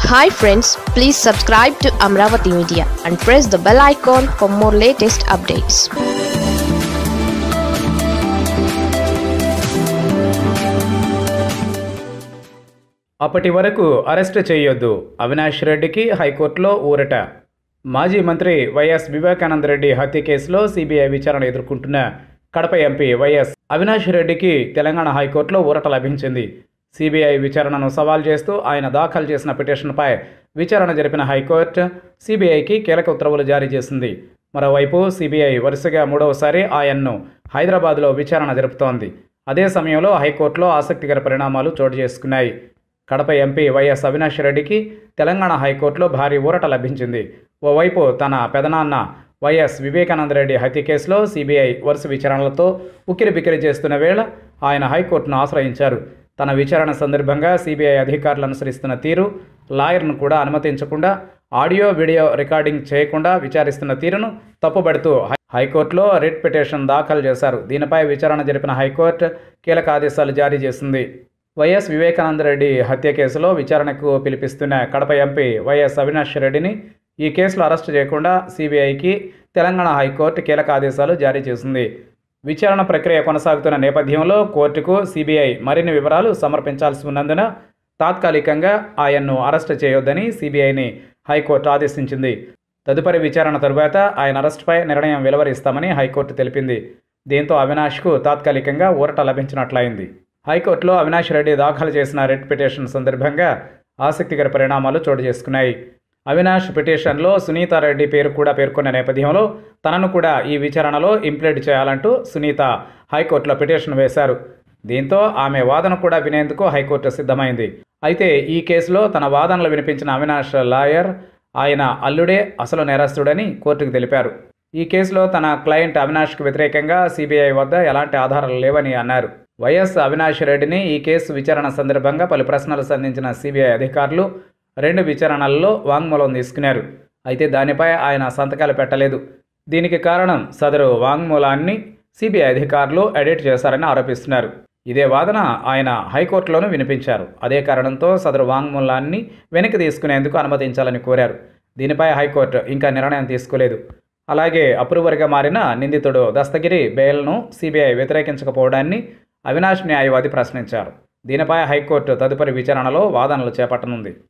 hi friends please subscribe to Amaravati media and press the bell icon for more latest updates అప్పటి వరకు arrest చేయొద్దు అవినాష్ రెడ్డికి హైకోర్టులో ఊరట మాజీ మంత్రి వైఎస్ వివేకానంద రెడ్డి హత్య కేసులో సిబిఐ విచారణ ఎదుర్కొంటున్న కడప ఎంపీ వైఎస్ అవినాష్ రెడ్డికి తెలంగాణ హైకోర్టులో ఊరట లభించింది సిబిఐ విచారణను సవాల్ చేస్తూ ఆయన దాఖలు చేసిన పిటిషన్పై విచారణ జరిపిన హైకోర్టు సిబిఐకి కీలక ఉత్తర్వులు జారీ చేసింది మరోవైపు సిబిఐ వరుసగా మూడవసారి ఆయన్ను హైదరాబాద్లో విచారణ జరుపుతోంది అదే సమయంలో హైకోర్టులో ఆసక్తికర పరిణామాలు చోటు చేసుకున్నాయి కడప ఎంపీ వైఎస్ అవినాష్ రెడ్డికి తెలంగాణ హైకోర్టులో భారీ ఊరట లభించింది ఓవైపు తన పెదనాన్న వైఎస్ వివేకానంద రెడ్డి హత్య కేసులో సిబిఐ వరుస విచారణలతో ఉక్కిరి బిక్కిరి చేస్తున్న వేళ ఆయన హైకోర్టును ఆశ్రయించారు తన విచారణ సందర్భంగా సిబిఐ అధికారులు అనుసరిస్తున్న తీరు లాయర్ను కూడా అనుమతించకుండా ఆడియో వీడియో రికార్డింగ్ చేయకుండా విచారిస్తున్న తీరును తప్పుబడుతూ హై- హైకోర్టులో రిట్ పిటిషన్ దాఖలు చేశారు దీనిపై విచారణ జరిపిన హైకోర్టు కీలక ఆదేశాలు జారీ చేసింది వైఎస్ వివేకానంద రెడ్డి హత్య కేసులో విచారణకు పిలిపిస్తున్న కడప ఎంపీ వైఎస్ అవినాష్ రెడ్డిని ఈ కేసులో అరెస్టు చేయకుండా సిబిఐకి తెలంగాణ హైకోర్టు కీలక ఆదేశాలు జారీ చేసింది విచారణ ప్రక్రియ కొనసాగుతున్న నేపథ్యంలో కోర్టుకు సిబిఐ మరిన్ని వివరాలు సమర్పించాల్సి ఉన్నందున తాత్కాలికంగా ఆయన్ను అరెస్టు చేయొద్దని సిబిఐని హైకోర్టు ఆదేశించింది తదుపరి విచారణ తరువాత ఆయన అరెస్టుపై నిర్ణయం వెలువరిస్తామని హైకోర్టు తెలిపింది దీంతో అవినాష్కు తాత్కాలికంగా ఊరట లభించినట్లయింది హైకోర్టులో అవినాష్ రెడ్డి దాఖలు చేసిన రిట్ పిటిషన్ సందర్భంగా ఆసక్తికర పరిణామాలు చోటు చేసుకున్నాయి అవినాష్ పిటిషన్లో సునీతారెడ్డి పేరు కూడా పేర్కొన్న నేపథ్యంలో తనను కూడా ఈ విచారణలో ఇంప్లీడ్ చేయాలంటూ సునీత హైకోర్టులో పిటిషన్ వేశారు దీంతో ఆమె వాదన కూడా వినేందుకు హైకోర్టు సిద్ధమైంది అయితే ఈ కేసులో తన వాదనలు వినిపించిన అవినాష్ లాయర్ ఆయన అల్లుడే అసలు నేరస్తుడని కోర్టుకు తెలిపారు ఈ కేసులో తన క్లయింట్ అవినాష్కు వ్యతిరేకంగా సిబిఐ వద్ద ఎలాంటి ఆధారాలు లేవని అన్నారు వైఎస్ అవినాష్ రెడ్డిని ఈ కేసు విచారణ సందర్భంగా పలు ప్రశ్నలు సంధించిన సిబిఐ అధికారులు రెండు విచారణల్లో వాంగ్మూలం తీసుకున్నారు అయితే దానిపై ఆయన సంతకాలు పెట్టలేదు దీనికి కారణం సదరు వాంగ్మూలాన్ని సిబిఐ అధికారులు ఎడిట్ చేశారని ఆరోపిస్తున్నారు ఇదే వాదన ఆయన హైకోర్టులోనూ వినిపించారు అదే కారణంతో సదరు వాంగ్మూలాన్ని వెనక్కి తీసుకునేందుకు అనుమతించాలని కోరారు దీనిపై హైకోర్టు ఇంకా నిర్ణయం తీసుకోలేదు అలాగే అప్రూవర్గా మారిన నిందితుడు దస్తగిరి బెయిల్ను సిబిఐ వ్యతిరేకించకపోవడాన్ని అవినాష్ న్యాయవాది ప్రశ్నించారు దీనిపై హైకోర్టు తదుపరి విచారణలో వాదనలు చేపట్టనుంది